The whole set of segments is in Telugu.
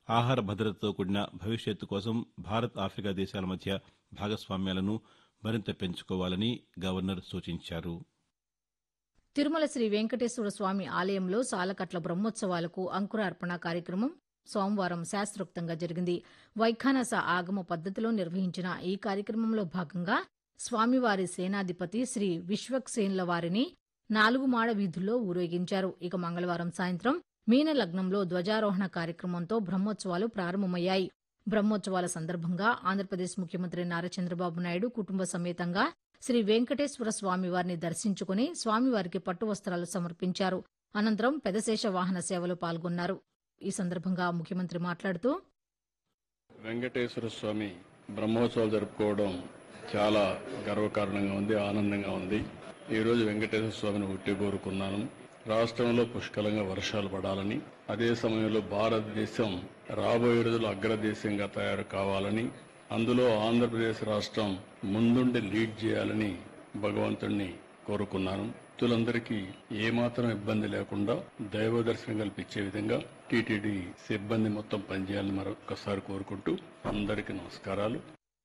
ఆహార భద్రతతో కూడిన భవిష్యత్తు కోసం భారత్ ఆఫ్రికా దేశాల మధ్య భాగస్వామ్యాలను మరింత పెంచుకోవాలని గవర్నర్ సూచించారు తిరుమల శ్రీ వెంకటేశ్వర స్వామి ఆలయంలో సాలకట్ల బ్రహ్మోత్సవాలకు అంకురార్పణ కార్యక్రమం సోమవారం శాస్త్రోక్తంగా జరిగింది వైఖానస ఆగమ పద్దతిలో నిర్వహించిన ఈ కార్యక్రమంలో భాగంగా స్వామివారి సేనాధిపతి శ్రీ విశ్వక్సేన్ల వారిని నాలుగు మాడ వీధుల్లో ఊరేగించారు ఇక మంగళవారం సాయంత్రం మీన లగ్నంలో ధ్వజారోహణ కార్యక్రమంతో బ్రహ్మోత్సవాలు ప్రారంభమయ్యాయి బ్రహ్మోత్సవాల సందర్భంగా ఆంధ్రప్రదేశ్ ముఖ్యమంత్రి నారా చంద్రబాబు నాయుడు కుటుంబ సమేతంగా శ్రీ వెంకటేశ్వర స్వామివారిని దర్శించుకుని స్వామివారికి పట్టు వస్త్రాలు సమర్పించారు అనంతరం పెదశేష వాహన సేవలో పాల్గొన్నారు ఈ సందర్భంగా ముఖ్యమంత్రి మాట్లాడుతూ వెంకటేశ్వర స్వామి బ్రహ్మోత్సవాలు జరుపుకోవడం చాలా గర్వకారణంగా ఉంది ఆనందంగా ఉంది ఈరోజు వెంకటేశ్వర స్వామిని ఉట్టి కోరుకున్నాను రాష్ట్రంలో పుష్కలంగా వర్షాలు పడాలని అదే సమయంలో భారతదేశం రాబోయే రోజులు అగ్రదేశంగా తయారు కావాలని అందులో ఆంధ్రప్రదేశ్ రాష్ట్రం ముందుండి లీడ్ చేయాలని భగవంతుణ్ణి కోరుకున్నాను భక్తులందరికీ ఏమాత్రం ఇబ్బంది లేకుండా దైవ దర్శనం కల్పించే విధంగా టీటీడీ సిబ్బంది మొత్తం పనిచేయాలని మరొకసారి కోరుకుంటూ అందరికీ నమస్కారాలు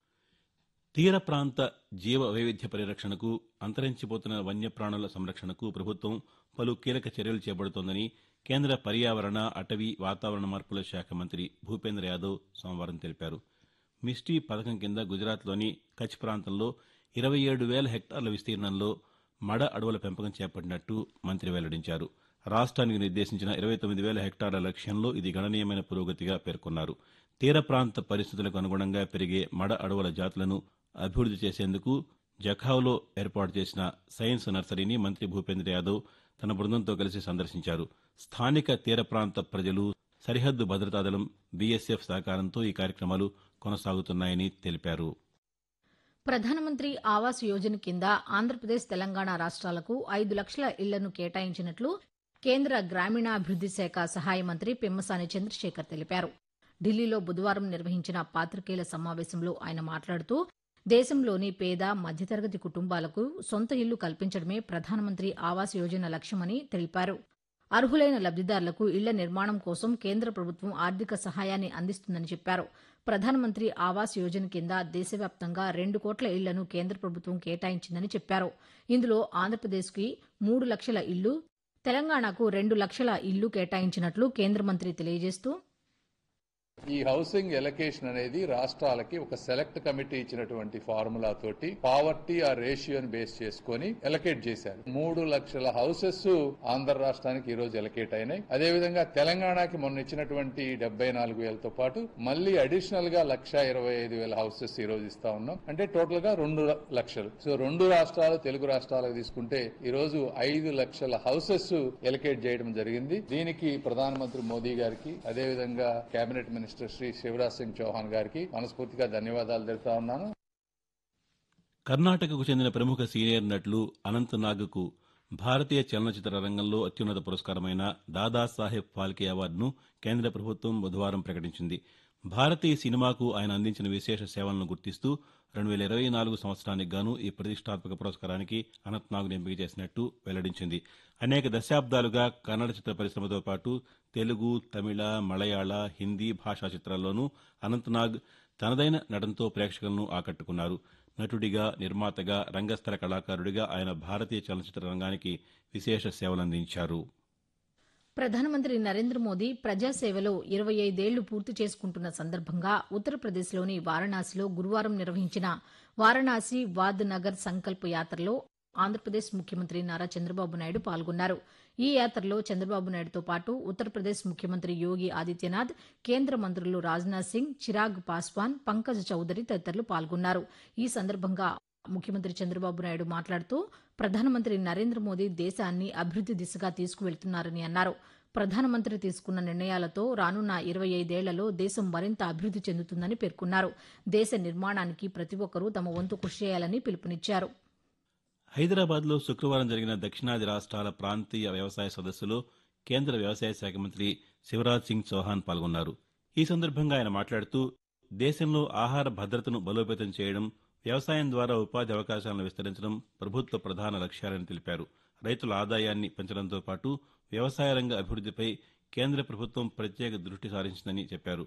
తీర ప్రాంత జీవ వైవిధ్య పరిరక్షణకు అంతరించిపోతున్న వన్యప్రాణుల సంరక్షణకు ప్రభుత్వం పలు కీలక చర్యలు చేపడుతోందని కేంద్ర పర్యావరణ అటవీ వాతావరణ మార్పుల శాఖ మంత్రి భూపేంద్ర యాదవ్ సోమవారం తెలిపారు మిస్టీ పథకం కింద గుజరాత్లోని కచ్ ప్రాంతంలో ఇరవై ఏడు వేల హెక్టార్ల విస్తీర్ణంలో మడ అడవుల పెంపకం చేపట్టినట్టు మంత్రి వెల్లడించారు రాష్ట్రానికి నిర్దేశించిన ఇరవై తొమ్మిది వేల హెక్టార్ల లక్ష్యంలో ఇది గణనీయమైన పురోగతిగా పేర్కొన్నారు తీర ప్రాంత పరిస్థితులకు అనుగుణంగా పెరిగే మడ అడవుల జాతులను అభివృద్ది చేసేందుకు జఖావ్లో ఏర్పాటు చేసిన సైన్స్ నర్సరీని మంత్రి భూపేంద్ర యాదవ్ తన బృందంతో కలిసి సందర్శించారు స్థానిక తీర ప్రాంత ప్రజలు సరిహద్దు భద్రతా దళం బీఎస్ఎఫ్ సహకారంతో ఈ కార్యక్రమాలు కొనసాగుతున్నాయని తెలిపారు ప్రధానమంత్రి ఆవాస్ యోజన కింద ఆంధ్రప్రదేశ్ తెలంగాణ రాష్ట్రాలకు ఐదు లక్షల ఇళ్లను కేటాయించినట్లు కేంద్ర గ్రామీణాభివృద్ది శాఖ సహాయ మంత్రి పెమ్మసాని చంద్రశేఖర్ తెలిపారు ఢిల్లీలో బుధవారం నిర్వహించిన పాతికేయుల సమావేశంలో ఆయన మాట్లాడుతూ దేశంలోని పేద మధ్యతరగతి కుటుంబాలకు సొంత ఇల్లు కల్పించడమే ప్రధానమంత్రి ఆవాస్ యోజన లక్ష్యమని తెలిపారు అర్హులైన లబ్దిదారులకు ఇళ్ల నిర్మాణం కోసం కేంద్ర ప్రభుత్వం ఆర్థిక సహాయాన్ని అందిస్తుందని చెప్పారు ప్రధానమంత్రి ఆవాస్ యోజన కింద దేశవ్యాప్తంగా రెండు కోట్ల ఇళ్లను కేంద్ర ప్రభుత్వం కేటాయించిందని చెప్పారు ఇందులో ఆంధ్రప్రదేశ్కి మూడు లక్షల ఇళ్లు తెలంగాణకు రెండు లక్షల ఇళ్లు కేటాయించినట్లు కేంద్ర మంత్రి తెలియజేస్తూ ఈ హౌసింగ్ ఎలకేషన్ అనేది రాష్ట్రాలకి ఒక సెలెక్ట్ కమిటీ ఇచ్చినటువంటి ఫార్ములా తోటి పావర్టీ ఆ రేషియోని బేస్ చేసుకొని ఎలకేట్ చేశారు మూడు లక్షల హౌసెస్ ఆంధ్ర రాష్ట్రానికి ఈ రోజు ఎలకేట్ అయినాయి అదేవిధంగా తెలంగాణకి మొన్న ఇచ్చినటువంటి డెబ్బై నాలుగు వేలతో పాటు మళ్ళీ అడిషనల్ గా లక్ష ఇరవై ఐదు వేల హౌసెస్ ఈ రోజు ఇస్తా ఉన్నాం అంటే టోటల్ గా రెండు లక్షలు సో రెండు రాష్ట్రాలు తెలుగు రాష్ట్రాలకు తీసుకుంటే ఈ రోజు ఐదు లక్షల హౌసెస్ ఎలకేట్ చేయడం జరిగింది దీనికి ప్రధానమంత్రి మోదీ గారికి అదేవిధంగా కేబినెట్ మినిస్టర్ శ్రీ శివరాజ్ సింగ్ చౌహాన్ గారికి మనస్ఫూర్తిగా ధన్యవాదాలు తెలుపుతా ఉన్నాను కర్ణాటకకు చెందిన ప్రముఖ సీనియర్ నటులు అనంత్ నాగ్కు భారతీయ చలనచిత్ర రంగంలో అత్యున్నత పురస్కారమైన దాదాసాహెబ్ ఫాల్కే అవార్డును కేంద్ర ప్రభుత్వం బుధవారం ప్రకటించింది భారతీయ సినిమాకు ఆయన అందించిన విశేష సేవలను గుర్తిస్తూ రెండు వేల ఇరవై నాలుగు సంవత్సరానికి గాను ఈ ప్రతిష్టాత్మక పురస్కారానికి అనంత్ నాగ్ను ఎంపిక చేసినట్టు వెల్లడించింది అనేక దశాబ్దాలుగా కన్నడ చిత్ర పరిశ్రమతో పాటు తెలుగు తమిళ మలయాళ హిందీ భాషా చిత్రాల్లోనూ అనంత్ నాగ్ తనదైన నటనతో ప్రేక్షకులను ఆకట్టుకున్నారు నటుడిగా నిర్మాతగా రంగస్థల కళాకారుడిగా ఆయన భారతీయ చలనచిత్ర రంగానికి విశేష సేవలందించారు ప్రధానమంత్రి నరేంద్ర మోదీ ప్రజాసేవలో ఇరవై ఐదేళ్లు పూర్తి చేసుకుంటున్న సందర్భంగా ఉత్తరప్రదేశ్లోని వారణాసిలో గురువారం నిర్వహించిన వారణాసి వాద్ నగర్ సంకల్ప్ యాత్రలో ఆంధ్రప్రదేశ్ ముఖ్యమంత్రి నారా చంద్రబాబు నాయుడు పాల్గొన్నారు ఈ యాత్రలో చంద్రబాబు నాయుడుతో పాటు ఉత్తరప్రదేశ్ ముఖ్యమంత్రి యోగి ఆదిత్యనాథ్ కేంద్ర మంత్రులు రాజ్నాథ్ సింగ్ చిరాగ్ పాస్వాన్ పంకజ్ చౌదరి తదితరులు పాల్గొన్నారు ఈ సందర్భంగా ముఖ్యమంత్రి చంద్రబాబు నాయుడు మాట్లాడుతూ ప్రధానమంత్రి నరేంద్ర మోదీ దేశాన్ని అభివృద్ది దిశగా తీసుకువెళ్తున్నారని అన్నారు ప్రధానమంత్రి తీసుకున్న నిర్ణయాలతో రానున్న ఇరవై ఐదేళ్లలో దేశం మరింత అభివృద్ది చెందుతుందని పేర్కొన్నారు దేశ నిర్మాణానికి ప్రతి ఒక్కరూ తమ వంతు కృషి చేయాలని పిలుపునిచ్చారు హైదరాబాద్లో శుక్రవారం జరిగిన దక్షిణాది రాష్ట్రాల ప్రాంతీయ వ్యవసాయ సదస్సులో కేంద్ర వ్యవసాయ శాఖ మంత్రి శివరాజ్ సింగ్ చౌహాన్ పాల్గొన్నారు ఈ సందర్భంగా ఆయన మాట్లాడుతూ దేశంలో ఆహార భద్రతను బలోపేతం చేయడం వ్యవసాయం ద్వారా ఉపాధి అవకాశాలను విస్తరించడం ప్రభుత్వ ప్రధాన లక్ష్యాలని తెలిపారు రైతుల ఆదాయాన్ని పెంచడంతో పాటు వ్యవసాయ రంగ అభివృద్దిపై కేంద్ర ప్రభుత్వం ప్రత్యేక దృష్టి సారించిందని చెప్పారు